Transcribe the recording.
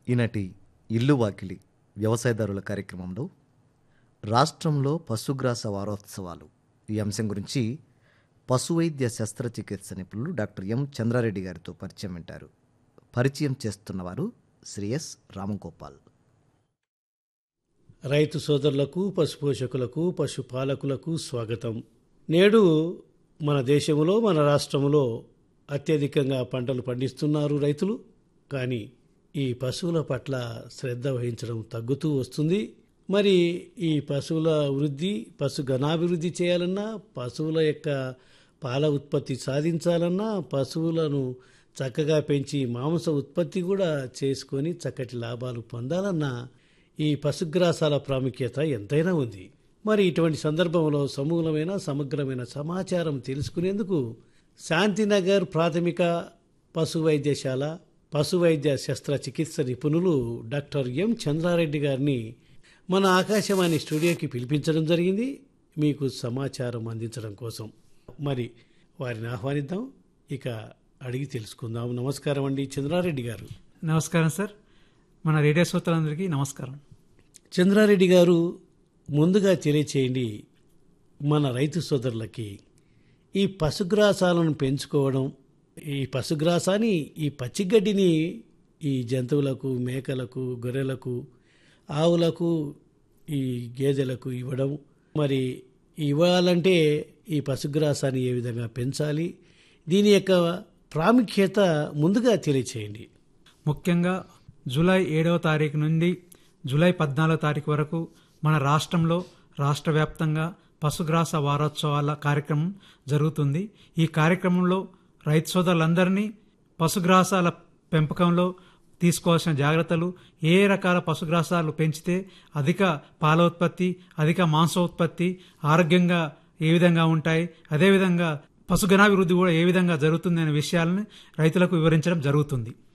ఈనాటి ఇల్లు వాకిలి వ్యవసాయదారుల కార్యక్రమంలో రాష్ట్రంలో పశుగ్రాస వారోత్సవాలు ఈ అంశం గురించి పశువైద్య శస్త్రచికిత్స నిపుణులు డాక్టర్ ఎం చంద్రారెడ్డి గారితో పరిచయం వింటారు పరిచయం చేస్తున్నవారు శ్రీ ఎస్ రామగోపాల్ రైతు సోదరులకు పశుపోషకులకు పశుపాలకులకు స్వాగతం నేడు మన దేశంలో మన రాష్ట్రంలో అత్యధికంగా పంటలు పండిస్తున్నారు రైతులు కానీ ఈ పశువుల పట్ల శ్రద్ధ వహించడం తగ్గుతూ వస్తుంది మరి ఈ పశువుల వృద్ధి పశు గణాభివృద్ధి చేయాలన్నా పశువుల యొక్క పాల ఉత్పత్తి సాధించాలన్నా పశువులను చక్కగా పెంచి మాంస ఉత్పత్తి కూడా చేసుకొని చక్కటి లాభాలు పొందాలన్నా ఈ పశుగ్రాసాల ప్రాముఖ్యత ఎంతైనా ఉంది మరి ఇటువంటి సందర్భంలో సమూలమైన సమగ్రమైన సమాచారం తెలుసుకునేందుకు శాంతినగర్ ప్రాథమిక పశు వైద్యశాల పశు వైద్య శస్త్రచికిత్స నిపుణులు డాక్టర్ ఎం చంద్రారెడ్డి గారిని మన ఆకాశవాణి స్టూడియోకి పిలిపించడం జరిగింది మీకు సమాచారం అందించడం కోసం మరి వారిని ఆహ్వానిద్దాం ఇక అడిగి తెలుసుకుందాం నమస్కారం అండి చంద్రారెడ్డి గారు నమస్కారం సార్ మన రేడియో శ్రోతలందరికీ నమస్కారం చంద్రారెడ్డి గారు ముందుగా తెలియచేయండి మన రైతు సోదరులకి ఈ పశుగ్రాసాలను పెంచుకోవడం ఈ పశుగ్రాసాన్ని ఈ పచ్చిగడ్డిని ఈ జంతువులకు మేకలకు గొర్రెలకు ఆవులకు ఈ గేదెలకు ఇవ్వడం మరి ఇవ్వాలంటే ఈ పశుగ్రాసాన్ని ఏ విధంగా పెంచాలి దీని యొక్క ప్రాముఖ్యత ముందుగా తెలియచేయండి ముఖ్యంగా జూలై ఏడవ తారీఖు నుండి జూలై పద్నాలుగో తారీఖు వరకు మన రాష్ట్రంలో రాష్ట్ర వ్యాప్తంగా పశుగ్రాస వారోత్సవాల కార్యక్రమం జరుగుతుంది ఈ కార్యక్రమంలో రైతు సోదరులందరినీ పశుగ్రాసాల పెంపకంలో తీసుకోవాల్సిన జాగ్రత్తలు ఏ రకాల పశుగ్రాసాలు పెంచితే అధిక పాల ఉత్పత్తి అధిక మాంసోత్పత్తి ఆరోగ్యంగా ఏ విధంగా ఉంటాయి అదేవిధంగా పశుగణాభివృద్ధి కూడా ఏ విధంగా జరుగుతుంది అనే విషయాలను రైతులకు వివరించడం జరుగుతుంది